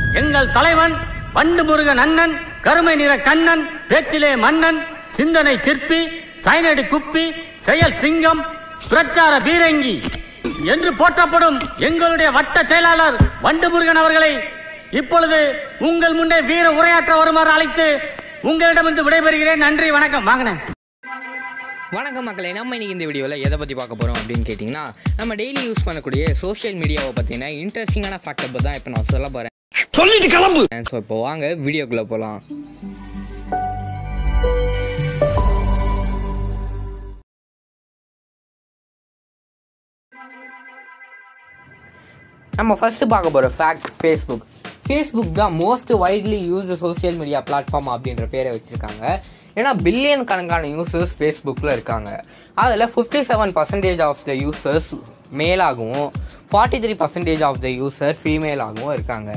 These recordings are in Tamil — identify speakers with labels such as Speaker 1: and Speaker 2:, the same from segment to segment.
Speaker 1: எங்கள் தலைவன் வண்டு முருகன் அண்ணன் கருமை நிற கண்ணன் பேச்சிலே மன்னன் சிந்தனை சிற்பி சைனடி குப்பி செயல் சிங்கம் பிரச்சார பீரங்கி என்று போற்றப்படும் எங்களுடைய வட்ட செயலாளர் வண்டு முருகன் அவர்களை இப்பொழுது உங்கள் முன்னே வீர உரையாற்ற வருமாறு அழைத்து உங்களிடமிருந்து விடைபெறுகிறேன் நன்றி வணக்கம் வாங்கினேன்
Speaker 2: வணக்கம் மக்களே நம்ம இன்னைக்கு இந்த வீடியோவில் எதை பற்றி பார்க்க போகிறோம் அப்படின்னு கேட்டிங்கன்னா நம்ம டெய்லி யூஸ் பண்ணக்கூடிய சோஷியல் மீடியாவை பற்றின இன்ட்ரெஸ்டிங்கான ஃபேக்டை பற்றி தான் இப்போ நான் சொல்ல போகிறேன்
Speaker 3: சொல்லிட்டு கிளம்பு
Speaker 2: ஸோ இப்போ வாங்க வீடியோக்குள்ளே போகலாம் நம்ம ஃபஸ்ட்டு பார்க்க போகிற ஃபேக்ட் ஃபேஸ்புக் ஃபேஸ்புக் தான் most widely used social media platform அப்படின்ற பேரை வச்சுருக்காங்க ஏன்னா பில்லியன் கணக்கான யூசர்ஸ் ஃபேஸ்புக்கில் இருக்காங்க அதில் fifty seven percentage of the users மேலாகவும் forty three percentage of the user ஃபீமேலாகவும் இருக்காங்க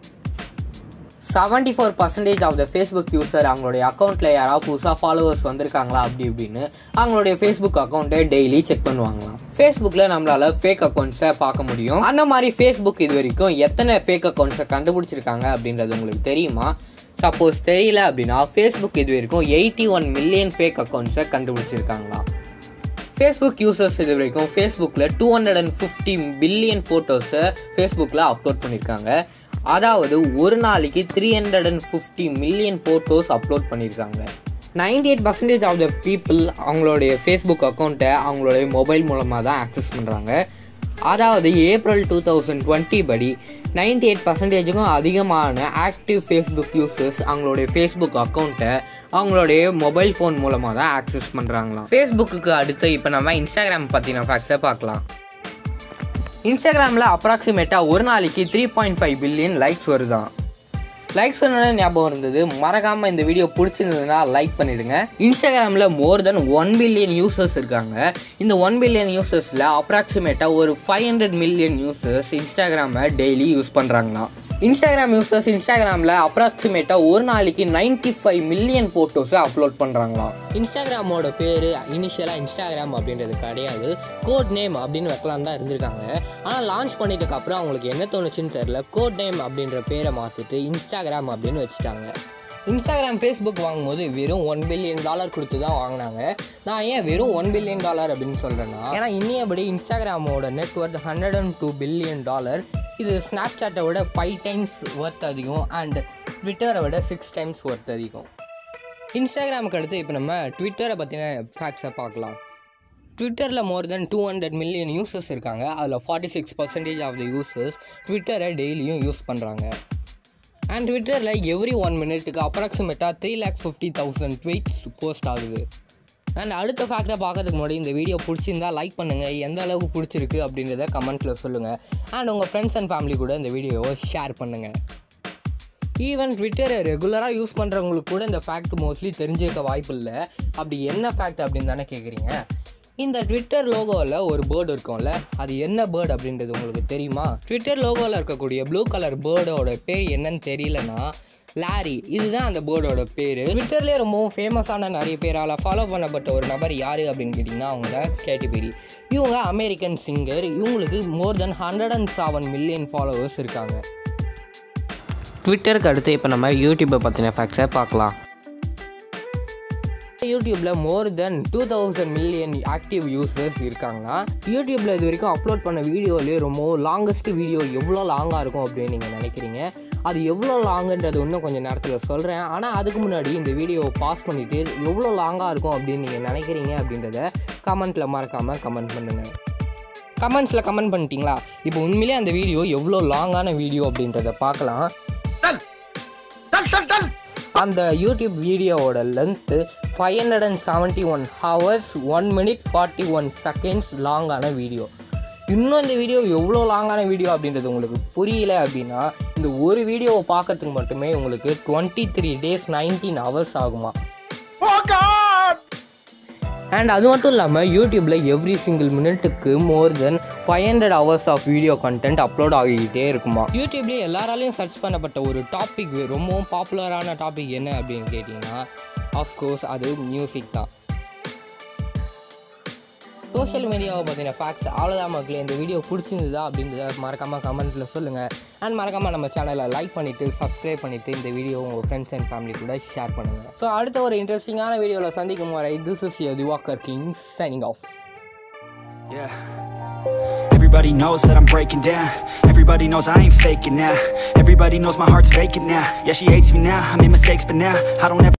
Speaker 2: seventy four percentage of the Facebook user அவங்களுடைய அக்கௌண்ட்டில் யாராவது புதுசாக ஃபாலோவர்ஸ் வந்திருக்காங்களா அப்படி இப்படின்னு அவங்களுடைய ஃபேஸ்புக் அக்கௌண்ட்டை டெய்லி செக் பண்ணுவாங்களாம் ஃபேஸ்புக்கில் நம்மளால ஃபேக் அக்கௌண்ட்ஸை பார்க்க முடியும் அந்த மாதிரி ஃபேஸ்புக் இது வரைக்கும் எத்தனை ஃபேக் அக்கௌண்ட்ஸை கண்டுபிடிச்சிருக்காங்க அப்படின்றது உங்களுக்கு தெரியுமா சப்போஸ் தெரியல அப்படின்னா ஃபேஸ்புக் இது வரைக்கும் எயிட்டி ஒன் மில்லியன் ஃபேக் அக்கௌண்ட்ஸை கண்டுபிடிச்சிருக்காங்களாம் ஃபேஸ்புக் யூசர்ஸ் இது வரைக்கும் ஃபேஸ்புக்கில் two hundred and fifty billion ஃபோட்டோஸை ஃபேஸ்புக்கில் அப்லோட் பண்ணியிருக்காங்க அதாவது ஒரு நாளைக்கு three hundred and fifty million photos upload பண்ணியிருக்காங்க ninety eight percentage of the people அவங்களுடைய ஃபேஸ்புக் அக்கௌண்ட்டை அவங்களுடைய மொபைல் மூலமாக தான் ஆக்சஸ் பண்ணுறாங்க அதாவது ஏப்ரல் டூ தௌசண்ட் டுவெண்ட்டி படி நைன்டி எயிட் பர்சன்டேஜுக்கும் அதிகமான ஆக்டிவ் ஃபேஸ்புக் யூசர்ஸ் அவங்களுடைய ஃபேஸ்புக் அக்கௌண்ட்டை அவங்களுடைய மொபைல் ஃபோன் மூலமாக தான் ஆக்சஸ் பண்ணுறாங்களாம் ஃபேஸ்புக்கு அடுத்து இப்போ நம்ம இன்ஸ்டாகிராம் பற்றின ஃபேக்ட்ஸை பார்க்கலாம் இன்ஸ்டாகிராமில் அப்ராக்சிமேட்டாக ஒரு நாளைக்கு three point five billion likes வருதான் லைக்ஸ் ஞாபகம் இருந்தது மறக்காம இந்த வீடியோ பிடிச்சிருந்ததுன்னா லைக் பண்ணிடுங்க இன்ஸ்டாகிராமில் more than one billion users இருக்காங்க இந்த ஒன் பில்லியன் யூசர்ஸில் அப்ராக்சிமேட்டாக ஒரு ஃபைவ் ஹண்ட்ரட் மில்லியன் யூசர்ஸ் இன்ஸ்டாகிராமை டெய்லி யூஸ் பண்ணுறாங்களாம் இன்ஸ்டாகிராம் யூசர்ஸ் இன்ஸ்டாகிராமில் அப்ராக்சிமேட்டாக ஒரு நாளைக்கு நைன்டி ஃபைவ் மில்லியன் ஃபோட்டோஸை அப்லோட் பண்ணுறாங்களாம் இன்ஸ்டாகிராமோட பேர் இனிஷியலாக இன்ஸ்டாகிராம் அப்படின்றது கிடையாது கோட் நேம் அப்படின்னு வைக்கலாம் தான் இருந்திருக்காங்க ஆனால் லான்ச் பண்ணிட்டதுக்கு அப்புறம் அவங்களுக்கு என்ன தோணுச்சுன்னு தெரில கோட் நேம் அப்படின்ற பேரை மாற்றிட்டு இன்ஸ்டாகிராம் அப்படின்னு வச்சுட்டாங்க இன்ஸ்டாகிராம் ஃபேஸ்புக் வாங்கும்போது வெறும் ஒன் பில்லியன் டாலர் கொடுத்து தான் வாங்கினாங்க நான் ஏன் வெறும் ஒன் பில்லியன் டாலர் அப்படின்னு சொல்கிறேன்னா ஏன்னா இன்னையபடி இன்ஸ்டாகிராமோட net worth hundred and two billion dollar இது ஸ்னாப் சாட்டை விட ஃபைவ் டைம்ஸ் ஒர்த் அதிகம் அண்ட் ட்விட்டரை விட சிக்ஸ் டைம்ஸ் ஒர்த் அதிகம் இன்ஸ்டாகிராமுக்கு அடுத்து இப்போ நம்ம ட்விட்டரை பற்றின ஃபேக்ட்ஸை பார்க்கலாம் ட்விட்டரில் more than two hundred million users இருக்காங்க அதில் forty six percentage of the users ட்விட்டரை டெய்லியும் யூஸ் பண்ணுறாங்க அண்ட் ட்விட்டரில் எவ்ரி ஒன் மினிட்டுக்கு அப்ராக்சிமேட்டாக three lakh fifty thousand tweets post ஆகுது அண்ட் அடுத்த ஃபேக்டை பார்க்கறதுக்கு முன்னாடி இந்த வீடியோ பிடிச்சிருந்தா லைக் பண்ணுங்கள் எந்த அளவுக்கு பிடிச்சிருக்கு அப்படின்றத கமெண்ட்டில் சொல்லுங்கள் அண்ட் உங்கள் ஃப்ரெண்ட்ஸ் அண்ட் ஃபேமிலி கூட இந்த வீடியோவை ஷேர் பண்ணுங்கள் ஈவன் ட்விட்டரை ரெகுலராக யூஸ் பண்ணுறவங்களுக்கு கூட இந்த ஃபேக்ட் மோஸ்ட்லி தெரிஞ்சிருக்க வாய்ப்பு இல்லை அப்படி என்ன ஃபேக்ட் அப்படின்னு தானே கேட்குறீங்க இந்த ட்விட்டர் லோகோவில் ஒரு பேர்டு இருக்கும்ல அது என்ன பேர்டு அப்படின்றது உங்களுக்கு தெரியுமா ட்விட்டர் லோகோவில் இருக்கக்கூடிய ப்ளூ கலர் பேர்டோட பேர் என்னன்னு தெரியலனா லாரி இதுதான் அந்த பேர்டோட பேர் ட்விட்டர்லேயே ரொம்பவும் ஃபேமஸான நிறைய பேரால் ஃபாலோ பண்ணப்பட்ட ஒரு நபர் யார் அப்படின்னு கேட்டிங்கன்னா அவங்க கேட்டி பெரி இவங்க அமெரிக்கன் சிங்கர் இவங்களுக்கு more than hundred and seven million followers இருக்காங்க ட்விட்டருக்கு அடுத்து இப்போ நம்ம யூடியூப்பை பற்றின ஃபேக்ட்ஸை பார்க்கலாம் யூடியூப்பில் more than two thousand million active users இருக்காங்கன்னா யூடியூப்பில் இது வரைக்கும் அப்லோட் பண்ண வீடியோலேயே ரொம்ப லாங்கஸ்ட் வீடியோ எவ்வளோ லாங்காக இருக்கும் அப்படின்னு நீங்கள் நினைக்கிறீங்க அது எவ்வளோ லாங்குன்றது இன்னும் கொஞ்சம் நேரத்தில் சொல்கிறேன் ஆனால் அதுக்கு முன்னாடி இந்த வீடியோவை பாஸ் பண்ணிவிட்டு எவ்வளோ லாங்காக இருக்கும் அப்படின்னு நீங்கள் நினைக்கிறீங்க அப்படின்றத கமெண்ட்டில் மறக்காமல் கமெண்ட் பண்ணுங்கள் கமெண்ட்ஸில் கமெண்ட் பண்ணிட்டீங்களா இப்போ உண்மையிலே அந்த வீடியோ எவ்வளோ லாங்கான வீடியோ அப்படின்றத பார்க்கலாம் அந்த யூடியூப் வீடியோவோட length five hundred and seventy one hours one minute forty one seconds லாங்கான வீடியோ இன்னும் இந்த வீடியோ எவ்வளோ லாங்கான வீடியோ அப்படின்றது உங்களுக்கு புரியல அப்படின்னா இந்த ஒரு வீடியோவை பார்க்கறதுக்கு மட்டுமே உங்களுக்கு twenty three days nineteen hours ஆகுமா அண்ட் அது மட்டும் இல்லாமல் யூடியூப்பில் எவ்ரி சிங்கிள் மினிட்டுக்கு more than five hundred hours of video content upload ஆகிக்கிட்டே இருக்குமா யூடியூப்லேயே எல்லாராலையும் சர்ச் பண்ணப்பட்ட ஒரு டாபிக் ரொம்பவும் பாப்புலரான டாபிக் என்ன அப்படின்னு கேட்டிங்கன்னா ஆஃப்கோர்ஸ் அது மியூசிக் தான் ஸோ சோஷியல் மீடியாவை பற்றின ஃபேக்ட்ஸ் அவ்வளோதான் மக்களே இந்த வீடியோ பிடிச்சிருந்ததா அப்படின்றத மறக்காமல் கமெண்ட்டில் சொல்லுங்கள் அண்ட் மறக்காமல் நம்ம சேனலை லைக் பண்ணிவிட்டு சப்ஸ்கிரைப் பண்ணிவிட்டு இந்த வீடியோ உங்கள் ஃப்ரெண்ட்ஸ் அண்ட் ஃபேமிலி கூட ஷேர் பண்ணுங்கள் ஸோ அடுத்த ஒரு இன்ட்ரெஸ்டிங்கான வீடியோவில் சந்திக்கும் வரை this is your Diwakar king signing off
Speaker 3: Yeah. Everybody knows that I'm breaking down. Everybody knows I ain't faking now. Everybody knows my heart's vacant now. Yeah, she hates me now. I made mistakes, but now I don't ever.